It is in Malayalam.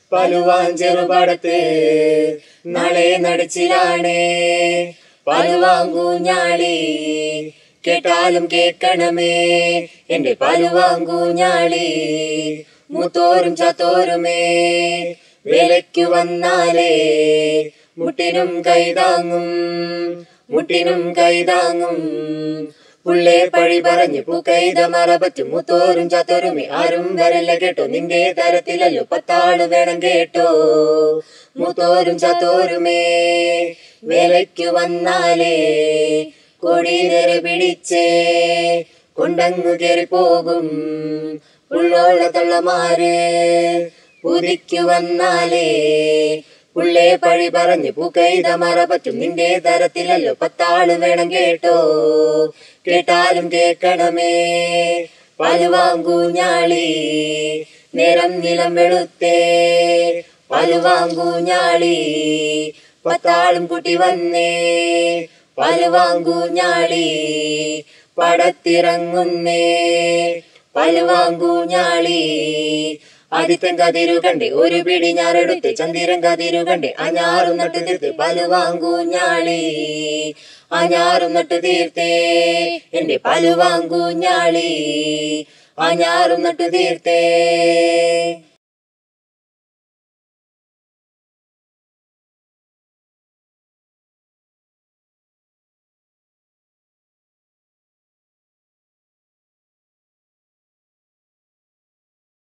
പലുവാൻ ചെറുപടത്ത് നാളെ നടച്ചിലാണേ പലുവാങ്കൂഞ്ഞാളി കേട്ടാലും കേക്കണമേ എന്റെ പലുവാങ്കൂഞ്ഞാളി മൂത്തോരും ചത്തോരുമേ വിലയ്ക്കു വന്നാലേ മുട്ടിനും കൈതാങ്ങും മുട്ടിനും കൈതാങ്ങും പുള്ളേ പഴി പറഞ്ഞു പൂക്കൈത മറപറ്റും മുത്തോരും ചത്തോരുമേ ആരും വരല്ല കേട്ടോ നിന്റെ തരത്തിലല്ലോ പത്താള് വേണം കേട്ടോ മുത്തോരും ചത്തോരുമേ വേലയ്ക്കു വന്നാലേ കൊടിനിര പിടിച്ചേ കൊണ്ടങ്ങു കയറി പോകും ഉള്ളോള തള്ളമാര് പുതിക്കു വന്നാലേ പുള്ളേ പഴി പറഞ്ഞു പൂക്കൈത മറ പറ്റും നിന്റെ തരത്തിലല്ലോ പത്താള് വേണം കേട്ടോ കേട്ടാലും കേക്കണമേ പലുവാങ്കൂഞ്ഞാളി നേരം നിലം വെളുത്തേ പലുവാങ്കൂഞ്ഞാളി പത്താളും കുട്ടി വന്നേ പലുവാങ്കൂഞ്ഞാളി പടത്തിറങ്ങുന്നേ പലുവാങ്കൂഞ്ഞാളി ആദിത്യൻ കതിരു കണ്ടേ ഒരു പിടി ഞാറെടുത്ത് ചന്ദിരൻ കതിരു കണ്ടേ ആ ഞാറും നട്ടു തീർത്ത് പലുവാങ്കൂഞ്ഞാളി ആ ഞാറും നട്ടു തീർത്തേ എന്റെ പലുവാങ്കൂഞ്ഞാളി ആ ഞാറും നട്ടു തീർത്തേ